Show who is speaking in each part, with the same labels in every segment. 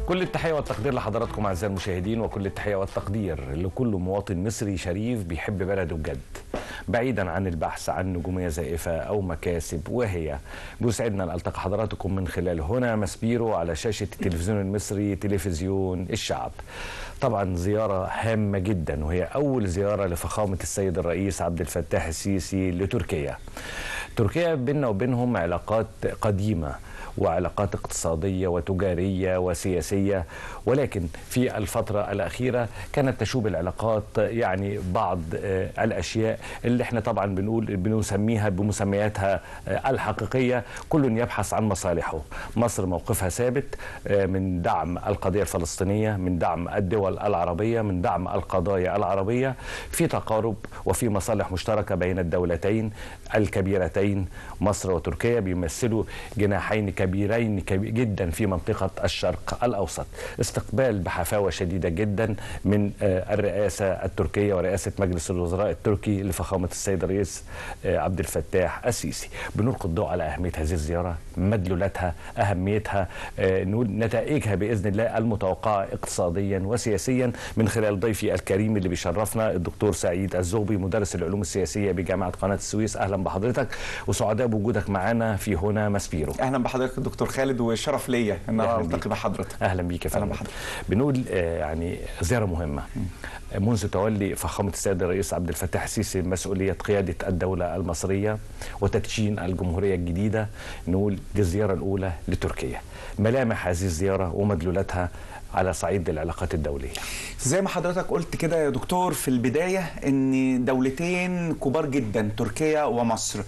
Speaker 1: كل التحية والتقدير لحضراتكم أعزائي المشاهدين وكل التحية والتقدير لكل مواطن مصري شريف بيحب بلده بجد بعيدا عن البحث عن نجومية زائفة أو مكاسب وهي بيسعدنا أن ألتقي حضراتكم من خلال هنا مسبيرو على شاشة التلفزيون المصري تلفزيون الشعب طبعا زيارة هامة جدا وهي أول زيارة لفخامة السيد الرئيس عبد الفتاح السيسي لتركيا تركيا بيننا وبينهم علاقات قديمة وعلاقات اقتصادية وتجارية وسياسية ولكن في الفترة الأخيرة كانت تشوب العلاقات يعني بعض الأشياء اللي احنا طبعا بنقول بنسميها بمسمياتها الحقيقية كل يبحث عن مصالحه مصر موقفها ثابت من دعم القضية الفلسطينية من دعم الدول العربية من دعم القضايا العربية في تقارب وفي مصالح مشتركة بين الدولتين الكبيرتين مصر وتركيا بيمثلوا جناحين كبيرين جدا في منطقة الشرق الأوسط استقبال بحفاوة شديدة جدا من الرئاسة التركية ورئاسة مجلس الوزراء التركي لفخامة السيد الرئيس عبد الفتاح السيسي بنلقي الضوء على أهمية هذه الزيارة مدلولاتها أهميتها نقول نتائجها بإذن الله المتوقعة اقتصاديا وسياسيا من خلال ضيفي الكريم اللي بيشرفنا الدكتور سعيد الزغبي مدرس العلوم السياسية بجامعة قناة السويس أهلا بحضرتك وسعداء بوجودك معنا في هنا مسبيرو
Speaker 2: اهلا بحضرتك دكتور خالد وشرف ليا ان انا التقي بحضرتك
Speaker 1: اهلا بيك يا فندم بنقول آه يعني زياره مهمه منذ تولي فخامه السيد الرئيس عبد الفتاح السيسي مسؤوليه قياده الدوله المصريه وتدشين الجمهوريه الجديده نقول دي الزياره الاولى لتركيا ملامح هذه الزياره ومدلولاتها على صعيد العلاقات الدولية
Speaker 2: زي ما حضرتك قلت كده يا دكتور في البداية ان دولتين كبار جدا تركيا ومصر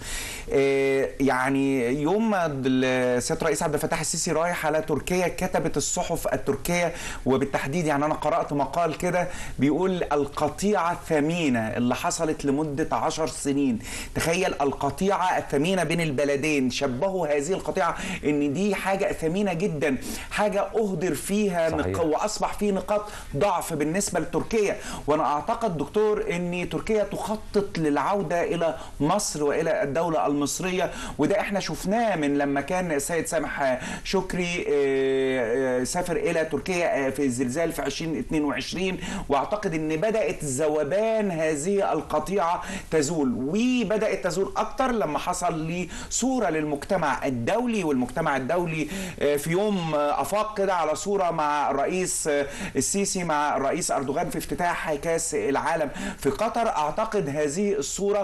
Speaker 2: يعني يوم ما سيادة الرئيس عبد الفتاح السيسي رايح على تركيا كتبت الصحف التركية وبالتحديد يعني انا قرأت مقال كده بيقول القطيعة الثمينة اللي حصلت لمدة عشر سنين تخيل القطيعة الثمينة بين البلدين شبهوا هذه القطيعة ان دي حاجة ثمينة جدا حاجة اهدر فيها صحيح. واصبح في نقاط ضعف بالنسبه لتركيا وانا اعتقد دكتور ان تركيا تخطط للعوده الى مصر والى الدوله المصريه وده احنا شفناه من لما كان السيد سامح شكري سافر الى تركيا في الزلزال في 2022 واعتقد ان بدات ذوبان هذه القطيعه تزول وبدات تزول اكتر لما حصل لي صوره للمجتمع الدولي والمجتمع الدولي في يوم افاق كده على صوره مع الرئيس السيسي مع الرئيس اردوغان في افتتاح كاس العالم في قطر اعتقد هذه الصوره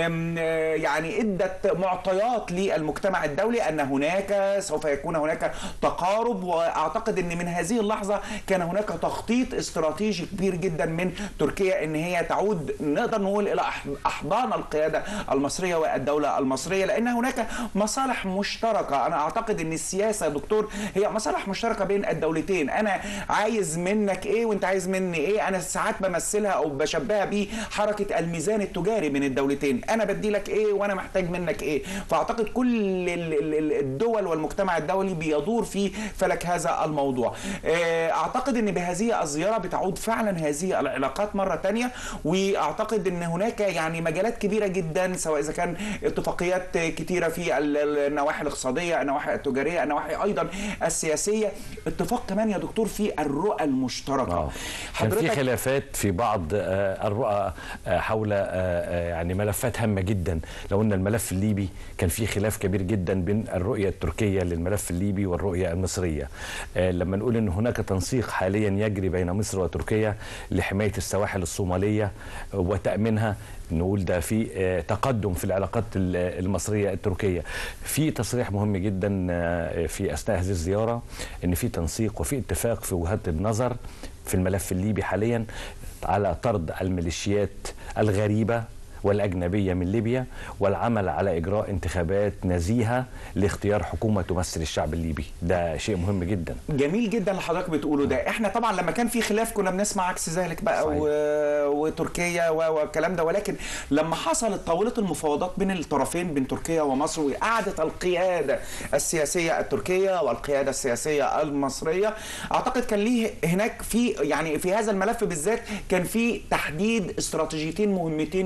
Speaker 2: يعني ادت معطيات للمجتمع الدولي ان هناك سوف يكون هناك تقارب واعتقد ان من هذه اللحظه كان هناك تخطيط استراتيجي كبير جدا من تركيا ان هي تعود نقدر نقول الى احضان القياده المصريه والدوله المصريه لان هناك مصالح مشتركه انا اعتقد ان السياسه يا دكتور هي مصالح مشتركه بين الدولتين انا عايز منك ايه وانت عايز مني ايه انا ساعات بمثلها او بشبهها بحركه الميزان التجاري من الدولتين انا بدي لك ايه وانا محتاج منك ايه فاعتقد كل الدول والمجتمع الدولي بيدور في فلك هذا الموضوع اعتقد ان بهذه الزياره بتعود فعلا هذه العلاقات مره تانية واعتقد ان هناك يعني مجالات كبيره جدا سواء اذا كان اتفاقيات كتيره في النواحي الاقتصاديه النواحي التجاريه النواحي ايضا السياسيه اتفاق كمان يا دكتور في الرؤى المشتركه
Speaker 1: آه. كان في خلافات في بعض آه الرؤى آه حول يعني ملفات هامه جدا لو قلنا الملف الليبي كان في خلاف كبير جدا بين الرؤيه التركيه للملف الليبي والرؤيه المصريه لما نقول ان هناك تنسيق حاليا يجري بين مصر وتركيا لحمايه السواحل الصوماليه وتامينها نقول ده في تقدم في العلاقات المصريه التركيه في تصريح مهم جدا في اثناء هذه الزياره ان في تنسيق وفي اتفاق في وجهات النظر في الملف الليبي حاليا على طرد الميليشيات الغريبه والأجنبية من ليبيا والعمل على إجراء انتخابات نزيهة لاختيار حكومة تمثل الشعب الليبي ده شيء مهم جدا
Speaker 2: جميل جدا اللي حضرتك بتقوله ده احنا طبعا لما كان في خلاف كنا بنسمع عكس ذلك بقى و... وتركيا والكلام ده ولكن لما حصلت طاولة المفاوضات بين الطرفين بين تركيا ومصر وقعدت القيادة السياسية التركية والقيادة السياسية المصرية اعتقد كان ليه هناك في يعني في هذا الملف بالذات كان في تحديد استراتيجيتين مهمتين جدا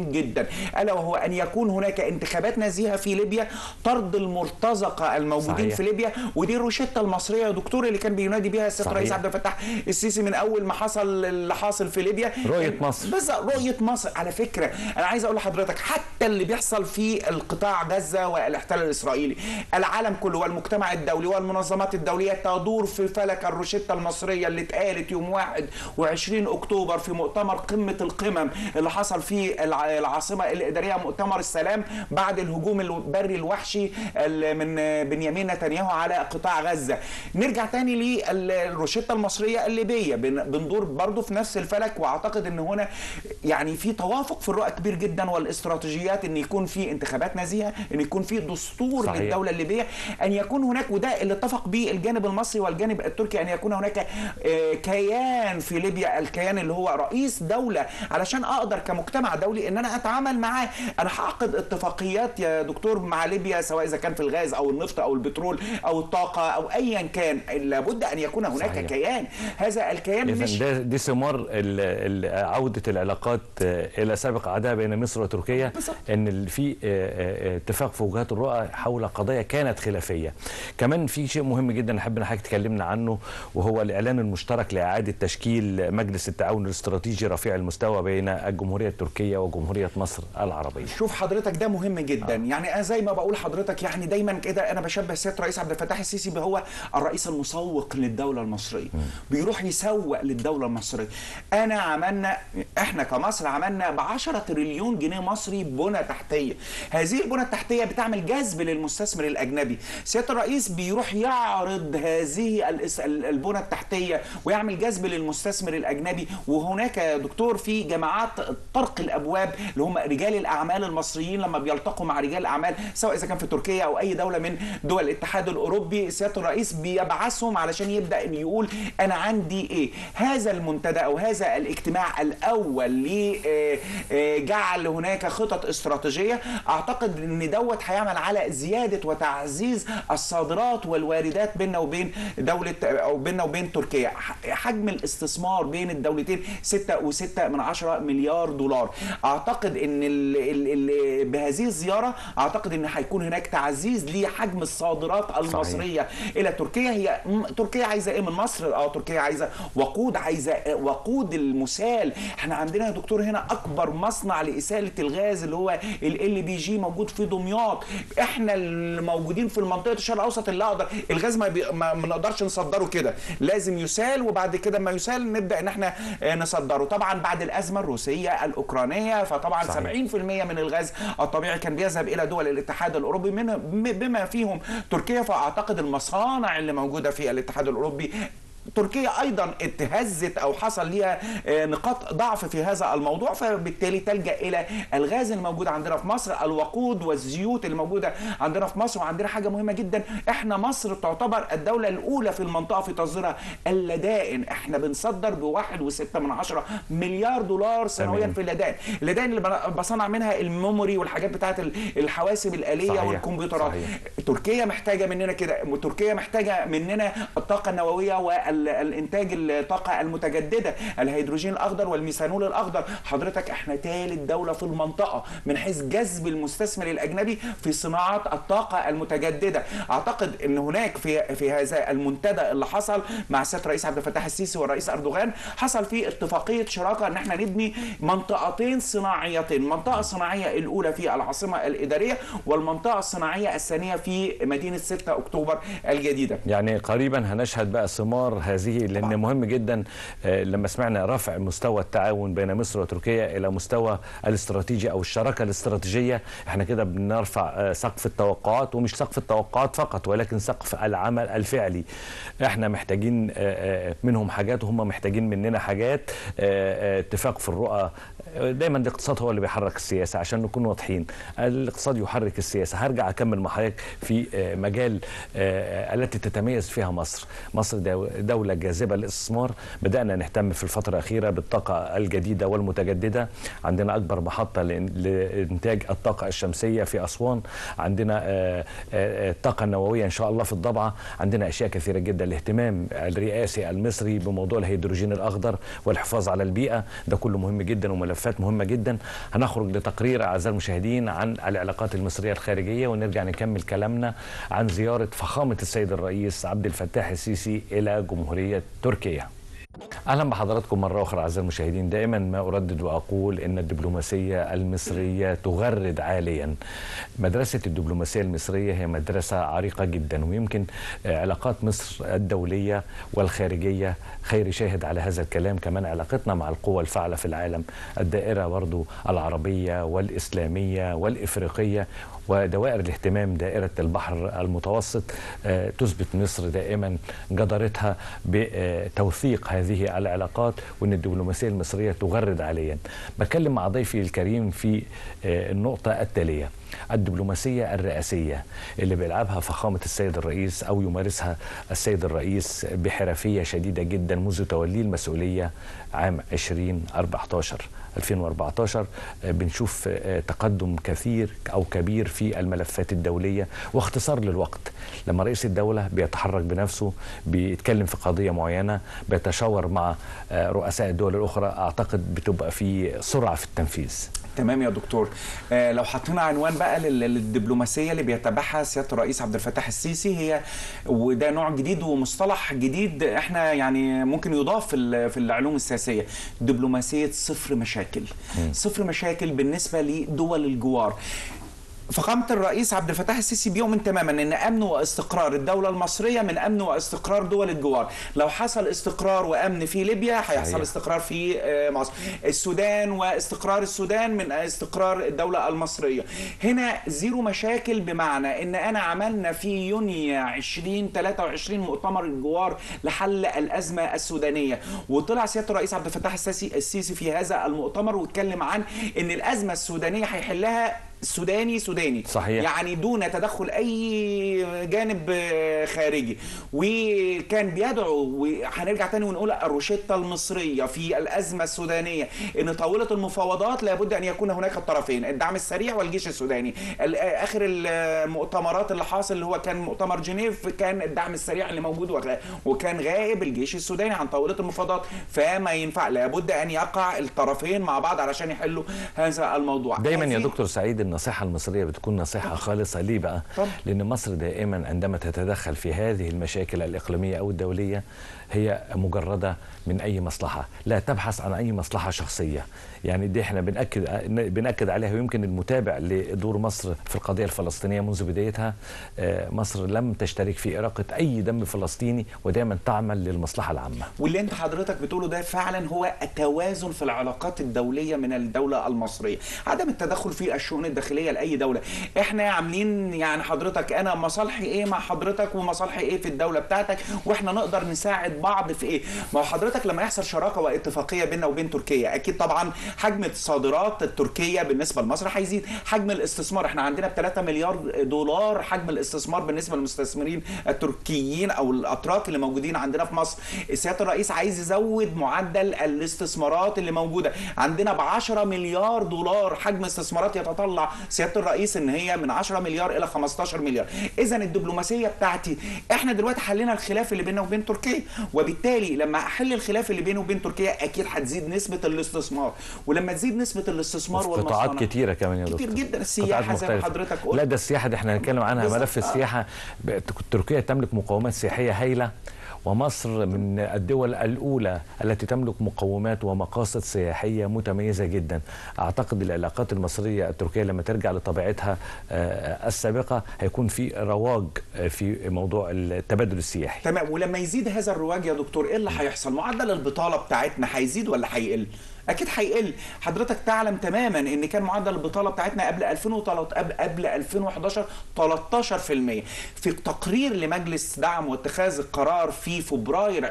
Speaker 2: جدا الا وهو ان يكون هناك انتخابات نزيهه في ليبيا طرد المرتزقه الموجودين
Speaker 1: صحيح.
Speaker 2: في ليبيا ودي الروشته المصريه يا دكتور اللي كان بينادي بها السيد
Speaker 1: صحيح.
Speaker 2: الرئيس عبد الفتاح السيسي من اول ما حصل اللي حاصل في ليبيا
Speaker 1: رؤية مصر.
Speaker 2: بس رؤيه مصر على فكره انا عايز اقول لحضرتك حتى اللي بيحصل في القطاع غزه والاحتلال الاسرائيلي العالم كله والمجتمع الدولي والمنظمات الدوليه تدور في فلك الروشته المصريه اللي اتقالت يوم 21 اكتوبر في مؤتمر قمه القمم اللي حصل في الع- العاصمه الاداريه مؤتمر السلام بعد الهجوم البري الوحشي ال- من بنيامين نتنياهو على قطاع غزه نرجع تاني للروشته المصريه الليبيه بن- بندور برضو في نفس الفلك واعتقد ان هنا يعني في توافق في الرؤى كبير جدا والاستراتيجيات ان يكون في انتخابات نزيهه ان يكون في دستور
Speaker 1: صحيح.
Speaker 2: للدوله الليبيه ان يكون هناك وده اللي اتفق به الجانب المصري والجانب التركي ان يكون هناك آه، كيان في ليبيا الكيان اللي هو رئيس دوله علشان اقدر كمجتمع دولي ان انا اتعامل معاه انا هعقد اتفاقيات يا دكتور مع ليبيا سواء اذا كان في الغاز او النفط او البترول او الطاقه او ايا كان لابد ان يكون هناك
Speaker 1: صحيح.
Speaker 2: كيان هذا الكيان مش
Speaker 1: اذا ده دي ثمار ال- ال- عوده العلاقات آه، الى سابق عهدها بين مصر وتركيا
Speaker 2: بالظبط.
Speaker 1: ان ال- في آه، آه، اتفاق في وجهات الرؤى حول قضايا كانت خلافيه كمان في شيء مهم جدا احب ان حضرتك تكلمنا عنه وهو الاعلان المشترك لاعاده تشكيل مجلس التعاون الاستراتيجي رفيع المستوى بين الجمهوريه التركيه وجمهوريه مصر العربيه
Speaker 2: شوف حضرتك ده مهم جدا آه. يعني انا زي ما بقول حضرتك يعني دايما كده انا بشبه سياده الرئيس عبد الفتاح السيسي هو الرئيس المسوق للدوله المصريه بيروح يسوق للدوله المصريه انا عملنا احنا كمصر عملنا ب 10 تريليون جنيه مصري بنى تحتيه هذه البنى التحتيه بتعمل جذب للمستثمر الاجنبي سياده الرئيس بيروح يعرض هذه الاس- ال- البنى التحتيه ويعمل جذب للمستثمر الاجنبي وهناك يا دكتور في جماعات طرق الابواب اللي هم رجال الاعمال المصريين لما بيلتقوا مع رجال الاعمال سواء اذا كان في تركيا او اي دوله من دول الاتحاد الاوروبي سياده الرئيس بيبعثهم علشان يبدا ان يقول انا عندي ايه هذا المنتدى او هذا الاجتماع الاول لجعل هناك خطط استراتيجيه اعتقد ان دوت هيعمل على زياده وتعزيز الصادرات والواردات بيننا وبين دوله او بيننا وبين تركيا ح- حجم الاستثمار بين الدولتين 6 و6 من 10 مليار دولار اعتقد ان ال ال ال بهذه الزياره اعتقد ان هيكون هناك تعزيز لحجم الصادرات المصريه الى تركيا هي م- تركيا عايزه ايه من مصر اه تركيا عايزه وقود عايزه وقود المسال احنا عندنا يا دكتور هنا اكبر مصنع لاساله الغاز اللي هو ال بي جي موجود في دمياط احنا الموجودين في المنطقه الشرق الاوسط اللي اقدر الغاز ما, بي... ما ما نقدرش نصدره كده لازم يسال وبعد كده ما يسال نبدا ان احنا آه، نصدره طبعا بعد الازمه الروسيه الاوكرانيه فطبعا
Speaker 1: صحيح.
Speaker 2: 70% من الغاز الطبيعي كان بيذهب الى دول الاتحاد الاوروبي من بما فيهم تركيا فاعتقد المصانع اللي موجوده في الاتحاد الاوروبي تركيا ايضا اتهزت او حصل ليها آه، نقاط ضعف في هذا الموضوع فبالتالي تلجا الى الغاز الموجود عندنا في مصر الوقود والزيوت اللي موجوده عندنا في مصر وعندنا حاجه مهمه جدا احنا مصر تعتبر الدوله الاولى في المنطقه في تصديرها اللدائن احنا بنصدر بواحد وستة من عشرة مليار دولار سنويا
Speaker 1: تمام.
Speaker 2: في اللدائن اللدائن اللي بن- بصنع منها الميموري والحاجات بتاعت ال- الحواسب الاليه
Speaker 1: صحيح.
Speaker 2: والكمبيوترات
Speaker 1: صحيح.
Speaker 2: تركيا محتاجه مننا كده تركيا محتاجه مننا الطاقه النوويه والانتاج الطاقه المتجدده الهيدروجين الاخضر والميثانول الاخضر حضرتك احنا ثالث دوله في المنطقه من حيث جذب المستثمر الاجنبي في صناعه الطاقه المتجدده اعتقد ان هناك في في هذا المنتدى اللي حصل مع سياده الرئيس عبد الفتاح السيسي والرئيس اردوغان حصل فيه اتفاقيه شراكه ان احنا نبني منطقتين صناعيتين المنطقه الصناعيه الاولى في العاصمه الاداريه والمنطقه الصناعيه الثانيه في مدينه 6 اكتوبر الجديده
Speaker 1: يعني قريبا هنشهد بقى ثمار هذه لان
Speaker 2: طبعاً.
Speaker 1: مهم جدا آه، لما سمعنا رفع مستوى التعاون بين مصر وتركيا الى مستوى الاستراتيجي او الشراكه الاستراتيجيه احنا كده بنرفع آه، سقف التوقعات ومش سقف التوقعات فقط ولكن سقف العمل الفعلي احنا محتاجين آه، آه، منهم حاجات وهم محتاجين مننا حاجات آه، آه، اتفاق في الرؤى آه، دايما الاقتصاد هو اللي بيحرك السياسه عشان نكون واضحين الاقتصاد يحرك السياسه هرجع اكمل مع حضرتك في آه، مجال آه، التي تتميز فيها مصر مصر دو- دولة دوله جاذبه للاستثمار بدانا نهتم في الفتره الاخيره بالطاقه الجديده والمتجدده عندنا اكبر محطه لإن- لانتاج الطاقه الشمسيه في اسوان عندنا آه، آه، الطاقه النوويه ان شاء الله في الضبعه عندنا اشياء كثيره جدا الاهتمام الرئاسي المصري بموضوع الهيدروجين الاخضر والحفاظ على البيئه ده كله مهم جدا وملفات مهمه جدا هنخرج لتقرير اعزائي المشاهدين عن العلاقات المصريه الخارجيه ونرجع نكمل كلامنا عن زياره فخامه السيد الرئيس عبد الفتاح السيسي الى جمهوريه تركيا اهلا بحضراتكم مره اخرى اعزائي المشاهدين دائما ما اردد واقول ان الدبلوماسيه المصريه تغرد عاليا مدرسه الدبلوماسيه المصريه هي مدرسه عريقه جدا ويمكن آه، علاقات مصر الدوليه والخارجيه خير شاهد على هذا الكلام كمان علاقتنا مع القوى الفاعله في العالم الدائره برضو العربيه والاسلاميه والافريقيه ودوائر الاهتمام دائرة البحر المتوسط آه، تثبت مصر دائما جدارتها بتوثيق هذه العلاقات وأن الدبلوماسية المصرية تغرد عاليا بتكلم مع ضيفي الكريم في آه، النقطة التالية الدبلوماسية الرئاسية اللي بيلعبها فخامة السيد الرئيس أو يمارسها السيد الرئيس بحرفية شديدة جدا منذ توليه المسؤولية عام 2014 2014 آه، بنشوف آه، تقدم كثير أو كبير في الملفات الدولية واختصار للوقت لما رئيس الدولة بيتحرك بنفسه بيتكلم في قضية معينة بيتشاور مع آه، رؤساء الدول الأخرى أعتقد بتبقى في سرعة في التنفيذ
Speaker 2: تمام يا دكتور آه لو حطينا عنوان بقى لل- للدبلوماسيه اللي بيتبعها سياده الرئيس عبد الفتاح السيسي هي وده نوع جديد ومصطلح جديد احنا يعني ممكن يضاف في ال- في العلوم السياسيه دبلوماسيه صفر مشاكل صفر مشاكل بالنسبه لدول الجوار فخامة الرئيس عبد الفتاح السيسي بيؤمن تماما ان امن واستقرار الدولة المصرية من امن واستقرار دول الجوار، لو حصل استقرار وامن في ليبيا هيحصل
Speaker 1: صحيح.
Speaker 2: استقرار في آه، مصر، السودان واستقرار السودان من استقرار الدولة المصرية. هنا زيرو مشاكل بمعنى ان انا عملنا في يونيو 2023 مؤتمر الجوار لحل الازمة السودانية، وطلع سيادة الرئيس عبد الفتاح السيسي السيسي في هذا المؤتمر واتكلم عن ان الازمة السودانية هيحلها سوداني سوداني
Speaker 1: صحيح.
Speaker 2: يعني دون تدخل اي جانب آه، خارجي وكان بيدعو وهنرجع تاني ونقول الروشته المصريه في الازمه السودانيه ان طاوله المفاوضات لابد ان يكون هناك الطرفين الدعم السريع والجيش السوداني ال- آه، اخر المؤتمرات اللي حاصل اللي هو كان مؤتمر جنيف كان الدعم السريع اللي موجود وغ- وكان غائب الجيش السوداني عن طاوله المفاوضات فما ينفع لابد ان يقع الطرفين مع بعض علشان يحلوا هذا الموضوع
Speaker 1: دايما يا
Speaker 2: هذه-
Speaker 1: دكتور سعيد النصيحة المصرية بتكون نصيحة خالصة ليه بقى؟
Speaker 2: طبعا.
Speaker 1: لأن مصر دائما عندما تتدخل في هذه المشاكل الإقليمية أو الدولية هي مجردة من أي مصلحة لا تبحث عن أي مصلحة شخصية يعني دي احنا بنأكد بنأكد عليها ويمكن المتابع لدور مصر في القضية الفلسطينية منذ بدايتها آه، مصر لم تشترك في إراقة أي دم فلسطيني ودائما تعمل للمصلحة العامة
Speaker 2: واللي انت حضرتك بتقوله ده فعلا هو التوازن في العلاقات الدوليه من الدوله المصريه عدم التدخل في الشؤون الداخليه لاي دوله احنا عاملين يعني حضرتك انا مصالحي ايه مع حضرتك ومصالحي ايه في الدوله بتاعتك واحنا نقدر نساعد بعض في ايه ما هو حضرتك لما يحصل شراكه واتفاقيه بيننا وبين تركيا اكيد طبعا حجم الصادرات التركيه بالنسبه لمصر هيزيد حجم الاستثمار احنا عندنا ب 3 مليار دولار حجم الاستثمار بالنسبه للمستثمرين التركيين او الاتراك اللي موجودين عندنا في مصر سياده الرئيس عايز يزود معدل الاستثمارات اللي موجوده عندنا ب 10 مليار دولار حجم استثمارات يتطلع سياده الرئيس ان هي من 10 مليار الى 15 مليار اذا الدبلوماسيه بتاعتي احنا دلوقتي حلينا الخلاف اللي بيننا وبين تركيا وبالتالي لما احل الخلاف اللي بينه وبين تركيا اكيد هتزيد نسبه الاستثمار ولما تزيد نسبه الاستثمار
Speaker 1: في قطاعات
Speaker 2: والمصانع
Speaker 1: كتيرة كمان يا دكتور
Speaker 2: كتير جدا
Speaker 1: قطاعات
Speaker 2: السياحه زي ما
Speaker 1: مختلفة.
Speaker 2: حضرتك قلت
Speaker 1: لا ده السياحة دي احنا هنتكلم عنها
Speaker 2: بالظبط.
Speaker 1: ملف
Speaker 2: آه.
Speaker 1: السياحة ب- تركيا تملك مقومات سياحية هائلة ومصر من الدول الأولى التي تملك مقومات ومقاصد سياحية متميزة جدا أعتقد العلاقات المصرية التركية لما ترجع لطبيعتها آه، السابقة هيكون في رواج آه، في موضوع التبادل السياحي
Speaker 2: تمام ولما يزيد هذا الرواج يا دكتور ايه اللي هيحصل معدل البطاله بتاعتنا هيزيد ولا هيقل اكيد هيقل حضرتك تعلم تماما ان كان معدل البطاله بتاعتنا قبل 2013 قبل- قبل 2011 13% في تقرير لمجلس دعم واتخاذ القرار في فبراير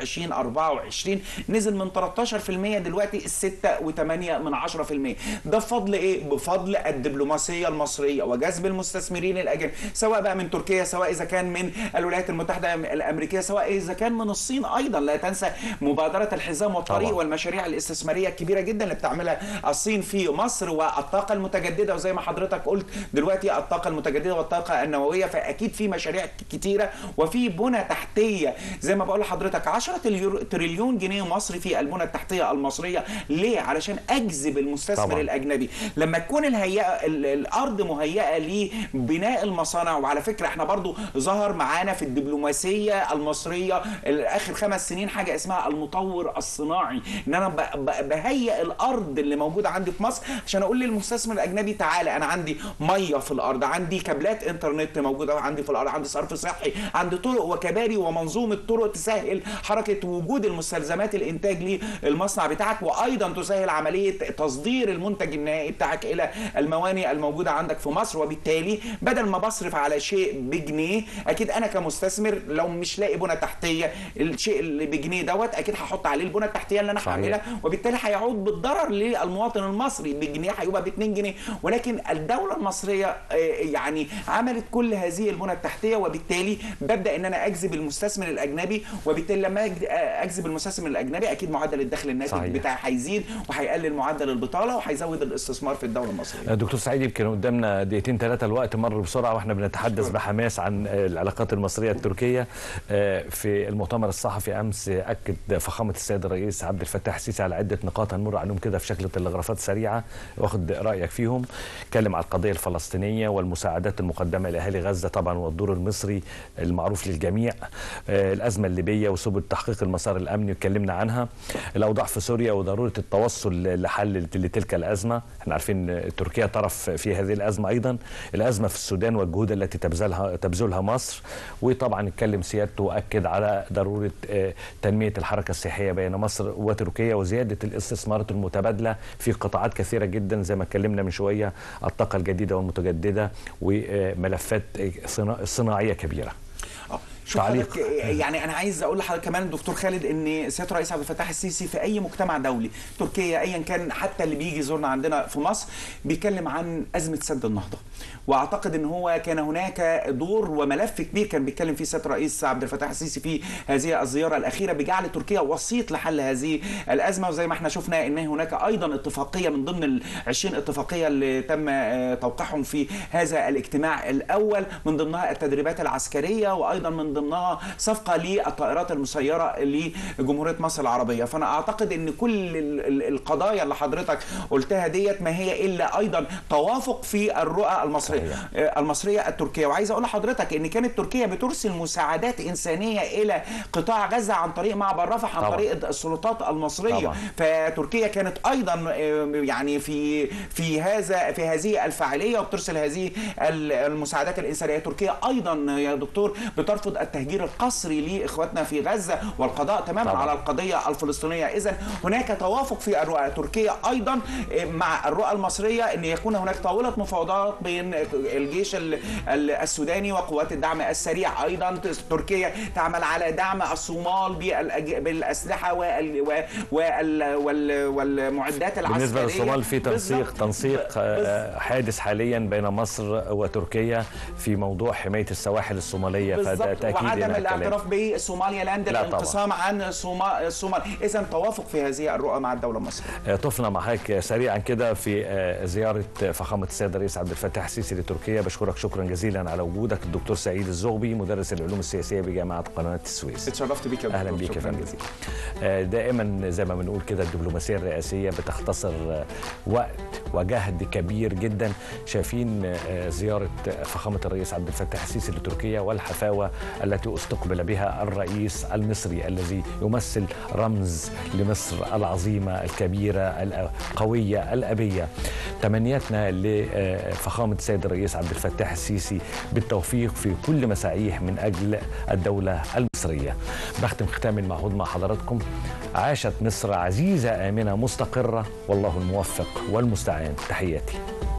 Speaker 2: 2024 نزل من 13% دلوقتي 6.8 من 10% ده بفضل ايه بفضل الدبلوماسيه المصريه وجذب المستثمرين الاجانب سواء بقى من تركيا سواء اذا كان من الولايات المتحده الامريكيه سواء اذا كان من الصين ايضا لا تنسى مبادره الحزام والطريق
Speaker 1: طبعاً.
Speaker 2: والمشاريع الاستثماريه الكبيره جدا اللي بتعملها الصين في مصر والطاقه المتجدده وزي ما حضرتك قلت دلوقتي الطاقه المتجدده والطاقه النوويه فاكيد في مشاريع كتيره وفي بنى تحتيه زي ما بقول لحضرتك 10 تريليون- تريليون جنيه مصري في البنى التحتيه المصريه ليه علشان اجذب المستثمر
Speaker 1: طبعاً.
Speaker 2: الاجنبي لما تكون الهيئه ال- الارض مهيئه لبناء المصانع وعلى فكره احنا برضو ظهر معانا في الدبلوماسيه المصريه اخر خمس سنين حاجه اسمها المطور الصناعي ان انا ب- ب- بهيئ الارض اللي موجوده عندي في مصر عشان اقول للمستثمر الاجنبي تعالى انا عندي ميه في الارض عندي كابلات انترنت موجوده عندي في الارض عندي صرف صحي عندي طرق وكباري ومنظومه طرق تسهل حركه وجود المستلزمات الانتاج للمصنع بتاعك وايضا تسهل عمليه تصدير المنتج النهائي بتاعك الى الموانئ الموجوده عندك في مصر وبالتالي بدل ما بصرف على شيء بجنيه اكيد انا كمستثمر لو مش لاقي بنى تحتيه الشيء اللي بجنيه دوت اكيد هحط عليه البنى التحتيه اللي انا
Speaker 1: صحيح.
Speaker 2: هعملها وبالتالي هيعود بالضرر للمواطن المصري بجنيه هيبقى ب 2 جنيه ولكن الدوله المصريه آه، يعني عملت كل هذه البنى التحتيه وبالتالي ببدا ان انا اجذب المستثمر الاجنبي وبالتالي لما أج- آه، اجذب المستثمر الاجنبي اكيد معدل الدخل الناتج
Speaker 1: صحيح.
Speaker 2: بتاعي هيزيد وهيقلل معدل البطاله وهيزود الاستثمار في الدوله المصريه
Speaker 1: دكتور سعيد يمكن قدامنا دقيقتين ثلاثة الوقت مر بسرعة واحنا بنتحدث بحماس عن العلاقات المصرية التركية آه، في المؤتمر الصحفي أمس أكد فخامة السيد الرئيس عبد الفتاح السيسي على عدة نقاط هنمر عليهم كده في شكل تلغرافات سريعة واخد رأيك فيهم اتكلم على القضية الفلسطينية والمساعدات المقدمة لأهالي غزة طبعا والدور المصري المعروف للجميع آه، الأزمة الليبية وسبل تحقيق المسار الأمني اتكلمنا عنها الأوضاع في سوريا وضرورة التوصل لحل لتلك الأزمة احنا عارفين تركيا طرف في هذه الأزمة أيضا الأزمة في السودان والجهود التي تبذلها تبذلها مصر وطبعا اتكلم سيادته وأكد على ضرورة آه، تنمية الحركة السياحية بين مصر وتركيا وزيادة الاستثمارات المتبادلة في قطاعات كثيرة جدا زي ما اتكلمنا من شوية الطاقة الجديدة والمتجددة وملفات صنا- صناعية كبيرة
Speaker 2: اه شوف
Speaker 1: تعليق.
Speaker 2: حضرتك يعني انا عايز اقول لحضرتك كمان دكتور خالد ان سياده الرئيس عبد الفتاح السيسي في اي مجتمع دولي تركيا ايا كان حتى اللي بيجي يزورنا عندنا في مصر بيتكلم عن ازمه سد النهضه واعتقد ان هو كان هناك دور وملف كبير كان بيتكلم فيه سياده الرئيس عبد الفتاح السيسي في هذه الزياره الاخيره بجعل تركيا وسيط لحل هذه الازمه وزي ما احنا شفنا ان هناك ايضا اتفاقيه من ضمن ال 20 اتفاقيه اللي تم آه، توقيعهم في هذا الاجتماع الاول من ضمنها التدريبات العسكريه وايضا من ضمنها صفقه للطائرات المسيره لجمهوريه مصر العربيه فانا اعتقد ان كل ال- ال- القضايا اللي حضرتك قلتها ديت ما هي الا ايضا توافق في الرؤى المصريه
Speaker 1: صحيح.
Speaker 2: آه، المصريه التركيه وعايز اقول لحضرتك ان كانت تركيا بترسل مساعدات انسانيه الى قطاع غزه عن طريق معبر رفح عن
Speaker 1: طبعا.
Speaker 2: طريق السلطات المصريه
Speaker 1: طبعا.
Speaker 2: فتركيا كانت ايضا آه، يعني في في هذا في هذه الفعاليه وبترسل هذه ال- المساعدات الانسانيه تركيا ايضا يا دكتور بترفض التهجير القسري لاخواتنا في غزه والقضاء تماما
Speaker 1: طبعا.
Speaker 2: على القضيه الفلسطينيه اذا هناك توافق في الرؤى تركيا ايضا آه، مع الرؤى المصريه ان يكون هناك طاوله مفاوضات بين الجيش ال- ال- السوداني وقوات الدعم السريع ايضا تركيا تعمل على دعم الصومال بالأج- بالاسلحه وال- و- وال- وال- والمعدات العسكريه
Speaker 1: بالنسبة للصومال في تنسيق
Speaker 2: بالظبط.
Speaker 1: تنسيق آه،
Speaker 2: بالظبط.
Speaker 1: حادث حاليا بين مصر وتركيا في موضوع حماية السواحل الصومالية فده
Speaker 2: بالظبط
Speaker 1: تأكيد
Speaker 2: وعدم
Speaker 1: هنا الكلام.
Speaker 2: الاعتراف بصوماليا لاند
Speaker 1: لا طبعا.
Speaker 2: الانقسام عن صوما- الصومال اذا توافق في هذه الرؤى مع الدوله المصريه
Speaker 1: آه، طفنا معاك سريعا كده في آه، زيارة فخامة السيد الرئيس عبد الفتاح السيسي لتركيا بشكرك شكرا جزيلا على وجودك الدكتور سعيد الزغبي مدرس العلوم السياسية بجامعة قناة السويس
Speaker 2: اتشرفت بيك يا دكتور
Speaker 1: اهلا بيك يا
Speaker 2: شكراً
Speaker 1: فندم
Speaker 2: جزيلاً.
Speaker 1: آه، دائما زي ما بنقول كده الدبلوماسيه الرئاسيه بتختصر آه، وقت وجهد كبير جدا شايفين آه، زياره فخامه الرئيس عبد الفتاح السيسي لتركيا والحفاوه التي استقبل بها الرئيس المصري الذي يمثل رمز لمصر العظيمه الكبيره القويه الابيه تمنياتنا لفخامه السيد الرئيس عبد الفتاح السيسي بالتوفيق في كل مساعيه من اجل الدوله المصريه بختم ختام المعهود مع حضراتكم عاشت مصر عزيزة آمنة مستقرة والله الموفق والمستعان تحياتي